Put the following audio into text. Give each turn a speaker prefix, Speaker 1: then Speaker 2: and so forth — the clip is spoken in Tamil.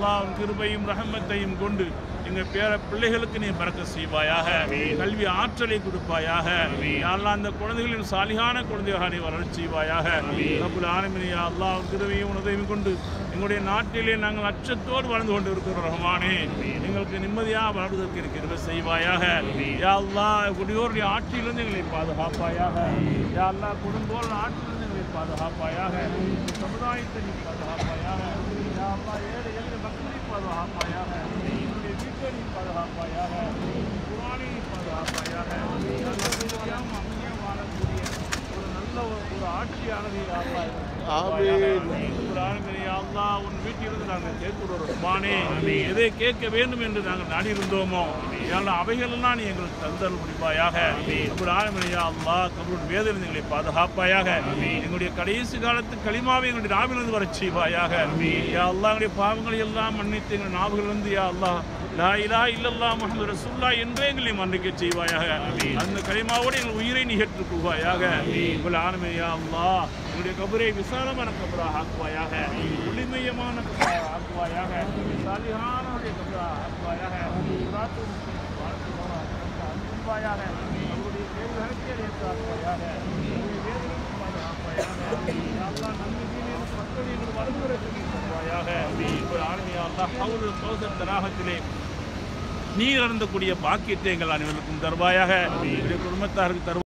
Speaker 1: அல்லாஹ் உன் கிருபையும் ரஹமத்தையும் கொண்டு எங்க பேர பிள்ளைகளுக்கு நீ பறக்க செய்வாயாக கல்வி ஆற்றலை கொடுப்பாயாக யா அல்லாஹ் அந்த குழந்தைகளின் சாலிகான குழந்தையாக நீ வளர்ச்சி செய்வாயாக ரப்புல் ஆலமீன் யா அல்லாஹ் உன் கிருபையும் உனதையும் கொண்டு எங்களுடைய நாட்டிலே நாங்கள் அச்சத்தோடு வாழ்ந்து கொண்டு இருக்கிறோம் ரஹ்மானே எங்களுக்கு நிம்மதியாக வாழ்வதற்கு இருக்கிறது செய்வாயாக யா அல்லாஹ் குடியோருடைய ஆட்சியிலிருந்து எங்களை பாதுகாப்பாயாக யா அல்லாஹ் குடும்போர் ஆட்சியிலிருந்து எங்களை பாதுகாப்பாயாக இந்த சமுதாயத்தை நீ பாதுகாப்பாயாக யா அல்லாஹ் ஏழை எளிய மக்களை பாதுகாப்பாயாக என்னுடைய வீட்டை நீ பாதுகாப்பாயாக குரானை நீ பாதுகாப்பாயாக யா அல்லாஹ் நிம்மதியாக அமைதியாக வாழக்கூடிய ஒரு நல்ல ஒரு ஒரு ஆட்சியானது யா அல்லாஹ் எங்களுக்கு
Speaker 2: ஆமீன்.
Speaker 1: குரானுமே யா அல்லாஹ் உன் வீட்டிலிருந்து நாங்கள் கேட்கிறோம் ரஹ்மானே எதை கேட்க வேண்டும் என்று நாங்கள் நாடி இருந்தோமோ யாழ்லா அவைகளெல்லாம் நீ எங்களுக்கு தந்தல் முடிப்பாயாக குரானுமே யா அல்லாஹ் கபருடைய வேதனை எங்களை பாதுகாப்பாயாக எங்களுடைய கடைசி காலத்து களிமாவை எங்களுடைய நாவிலிருந்து வரச் செய்வாயாக யா அல்லாஹ் எங்களுடைய பாவங்களை எல்லாம் மன்னித்து எங்கள் நாவுகளிலிருந்து யா அல்லாஹ் லா இலா இல்லல்லா முஹம்மது ரசூல்லா என்றே எங்களை மன்னிக்க செய்வாயாக அந்த களிமாவோடு எங்கள் உயிரை நீ ஏற்றுக் கொள்வாயாக உங்கள் ஆனமே யா அல்லாஹ் எங்களுடைய கபரை விசாலமான கபராக ஆக்குவாயாக ஒளிமயமான கபராக ஆக்குவாயாக சாலிகானுடைய கபராக ஆக்குவாயாக சிராத்துல் முஸ்தகீம் வாழ்க்கையோடு அன்புவாயாக அவருடைய கேள்விகளுக்கு ஏற்றாக்குவாயாக அவருடைய வேதனைக்கு பாதுகாப்பாயாக யா அல்லாஹ் நன்மையிலே பக்தர்கள் வருகிறதுக்கு தருவாயாக ஒரு ஆளுமையா அல்லாஹ் ஹவுல் கௌசர் தராகத்திலே நீர் அருந்தக்கூடிய பாக்கியத்தை எங்கள் அனைவருக்கும் தருவாயாக என்னுடைய குடும்பத்தாருக்கு தருவாய்